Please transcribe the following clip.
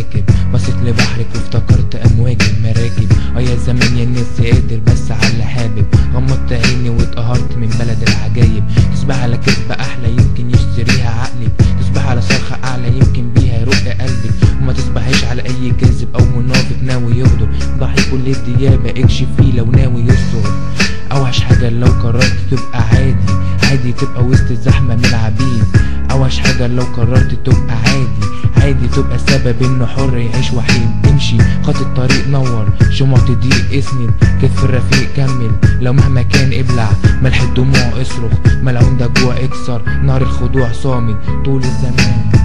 راكب بصيت لبحرك وافتكرت امواج المراكب اه يا زمان يا ناس قادر بس على اللي حابب غمضت عيني واتقهرت من بلد العجايب تصبح على كذبة احلى يمكن يشتريها عقلك تصبح على صرخة اعلى يمكن بيها يرق قلبك وما تصبحيش على اي كذب او منافق ناوي يغدر ضحي كل الديابة اكشف فيه لو ناوي يستر اوحش حاجة لو قررت تبقى عادي عادي تبقى وسط الزحمة من العبيد اوحش حاجة لو قررت تبقى عادي عادي تبقى سبب انه حر يعيش وحيد امشي خط الطريق نور شمع تضيق اسند كتف الرفيق كمل لو مهما كان ابلع ملح الدموع اصرخ ملعون ده جوع اكسر نار الخضوع صامد طول الزمان